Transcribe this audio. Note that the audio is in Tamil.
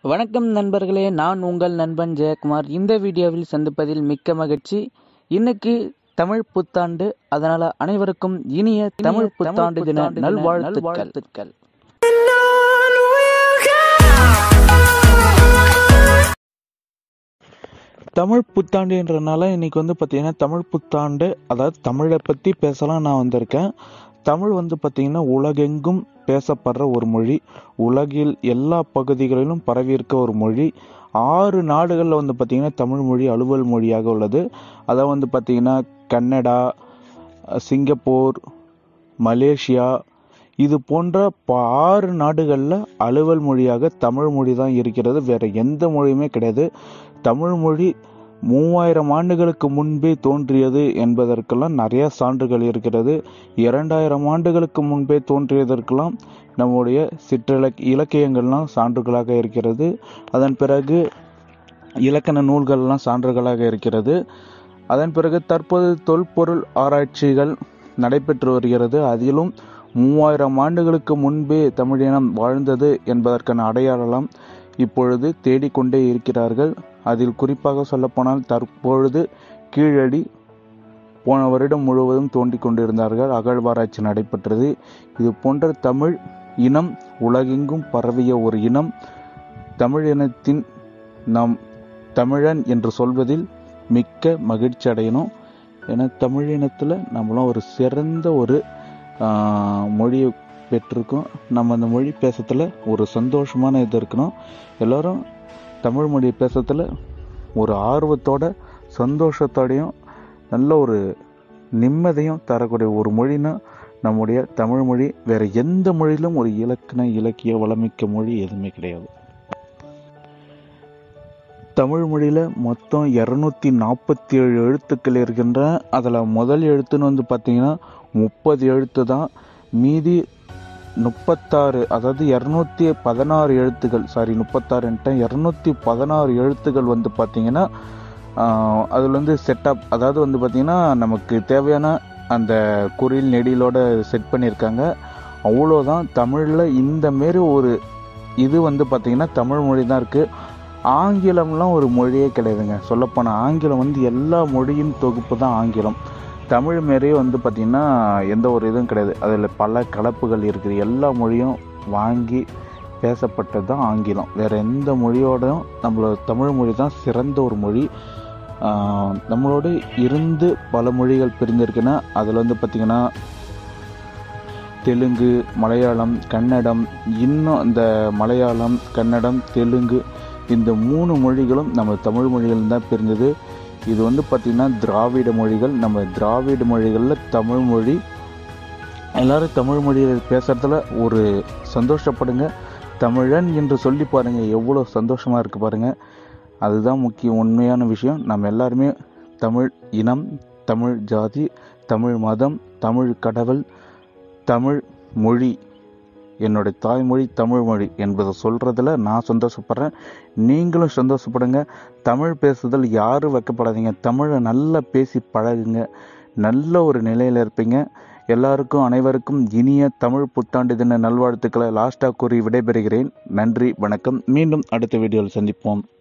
வணக்கம் நண்பர்களே நான் உங்கள் நண்பன் ஜெயக்குமார் இந்த வீடியோவில் சந்திப்பதில் மிக்க மகிழ்ச்சி இன்னைக்கு தமிழ் புத்தாண்டு அதனால அனைவருக்கும் இனிய தமிழ் புத்தாண்டு தின நல்வாழ்த்துக்கள் தமிழ் புத்தாண்டுன்றனால இன்னைக்கு வந்து பார்த்தீங்கன்னா தமிழ் புத்தாண்டு அதாவது தமிழை பற்றி பேசலாம் நான் வந்திருக்கேன் தமிழ் வந்து பார்த்தீங்கன்னா உலகெங்கும் பேசப்படுற ஒரு மொழி உலகில் எல்லா பகுதிகளிலும் பரவி இருக்க ஒரு மொழி ஆறு நாடுகளில் வந்து பார்த்தீங்கன்னா தமிழ் மொழி அலுவல் மொழியாக உள்ளது அதாவது வந்து பார்த்தீங்கன்னா கன்னடா சிங்கப்பூர் மலேசியா இது போன்ற ப- ஆறு நாடுகளில் அலுவல் மொழியாக தமிழ் மொழி தான் இருக்கிறது வேற எந்த மொழியுமே கிடையாது தமிழ் மொழி மூவாயிரம் ஆண்டுகளுக்கு முன்பே தோன்றியது என்பதற்கெல்லாம் நிறைய சான்றுகள் இருக்கிறது இரண்டாயிரம் ஆண்டுகளுக்கு முன்பே தோன்றியதற்கெல்லாம் நம்முடைய சிற்றிலக் இலக்கியங்கள்லாம் சான்றுகளாக இருக்கிறது அதன் பிறகு இலக்கண நூல்கள்லாம் சான்றுகளாக இருக்கிறது அதன் பிறகு தற்போது தொல்பொருள் ஆராய்ச்சிகள் நடைபெற்று வருகிறது அதிலும் மூவாயிரம் ஆண்டுகளுக்கு முன்பே தமிழினம் வாழ்ந்தது என்பதற்கான அடையாளம் இப்பொழுது தேடிக்கொண்டே இருக்கிறார்கள் அதில் குறிப்பாக சொல்லப்போனால் தற்பொழுது கீழடி போன வருடம் முழுவதும் தோண்டிக் கொண்டிருந்தார்கள் அகழ்வாராய்ச்சி நடைபெற்றது இது போன்ற தமிழ் இனம் உலகெங்கும் பரவிய ஒரு இனம் தமிழ் இனத்தின் நாம் தமிழன் என்று சொல்வதில் மிக்க மகிழ்ச்சி அடையணும் ஏன்னா தமிழ் இனத்தில் நம்மளும் ஒரு சிறந்த ஒரு ஆஹ், மொழியை பெற்றிருக்கோம் நம்ம அந்த மொழி பேசுறதுல ஒரு சந்தோஷமான இது இருக்கணும் எல்லாரும் தமிழ் மொழி பேசுறதுல ஒரு ஆர்வத்தோட சந்தோஷத்தோடையும் நல்ல ஒரு நிம்மதியும் தரக்கூடிய ஒரு மொழினா நம்முடைய தமிழ் மொழி வேற எந்த மொழியிலும் ஒரு இலக்கண இலக்கிய வளமிக்க மொழி எதுவுமே கிடையாது தமிழ் மொழியில் மொத்தம் இரநூத்தி நாற்பத்தி ஏழு எழுத்துக்கள் இருக்கின்ற அதில் முதல் எழுத்துன்னு வந்து பார்த்தீங்கன்னா முப்பது எழுத்து தான் மீதி முப்பத்தாறு அதாவது இரநூத்தி பதினாறு எழுத்துக்கள் சாரி முப்பத்தாறுன்ட்டேன் இரநூத்தி பதினாறு எழுத்துக்கள் வந்து பார்த்தீங்கன்னா அதில் வந்து செட்டப் அதாவது வந்து பார்த்தீங்கன்னா நமக்கு தேவையான அந்த குறில் நெடிலோட செட் பண்ணியிருக்காங்க அவ்வளோதான் தமிழில் இந்த மாரி ஒரு இது வந்து பார்த்தீங்கன்னா தமிழ் மொழி தான் இருக்குது ஆங்கிலம்லாம் ஒரு மொழியே கிடையாதுங்க சொல்லப்போனால் ஆங்கிலம் வந்து எல்லா மொழியின் தொகுப்பு தான் ஆங்கிலம் தமிழ் மாரியே வந்து பார்த்திங்கன்னா எந்த ஒரு இதுவும் கிடையாது அதில் பல கலப்புகள் இருக்குது எல்லா மொழியும் வாங்கி பேசப்பட்டது தான் ஆங்கிலம் வேறு எந்த மொழியோடையும் நம்மளோட தமிழ் மொழி தான் சிறந்த ஒரு மொழி ஆஹ் நம்மளோட இருந்து பல மொழிகள் பிரிந்திருக்குன்னா அதில் வந்து பார்த்திங்கன்னா தெலுங்கு மலையாளம் கன்னடம் இன்னும் இந்த மலையாளம் கன்னடம் தெலுங்கு இந்த மூணு மொழிகளும் நம்ம தமிழ் மொழிகள் தான் பிரிஞ்சது இது வந்து பார்த்திங்கன்னா திராவிட மொழிகள் நம்ம திராவிட மொழிகளில் தமிழ் மொழி எல்லாரும் தமிழ் மொழியில் பேசுகிறதுல ஒரு சந்தோஷப்படுங்க தமிழன் என்று சொல்லி பாருங்க எவ்வளோ சந்தோஷமாக இருக்கு பாருங்க அதுதான் முக்கிய உண்மையான விஷயம் நம்ம எல்லாருமே தமிழ் இனம் தமிழ் ஜாதி தமிழ் மதம் தமிழ் கடவுள் தமிழ் மொழி என்னுடைய தாய்மொழி தமிழ் மொழி என்பதை சொல்கிறதுல நான் சந்தோஷப்படுறேன் நீங்களும் சந்தோஷப்படுங்க தமிழ் பேசுதல் யாரும் வைக்கப்படாதீங்க தமிழை நல்லா பேசி பழகுங்க நல்ல ஒரு நிலையில் இருப்பீங்க எல்லாருக்கும் அனைவருக்கும் இனிய தமிழ் புத்தாண்டு தின நல்வாழ்த்துக்களை லாஸ்ட்டாக கூறி விடைபெறுகிறேன் நன்றி வணக்கம் மீண்டும் அடுத்த வீடியோவில் சந்திப்போம்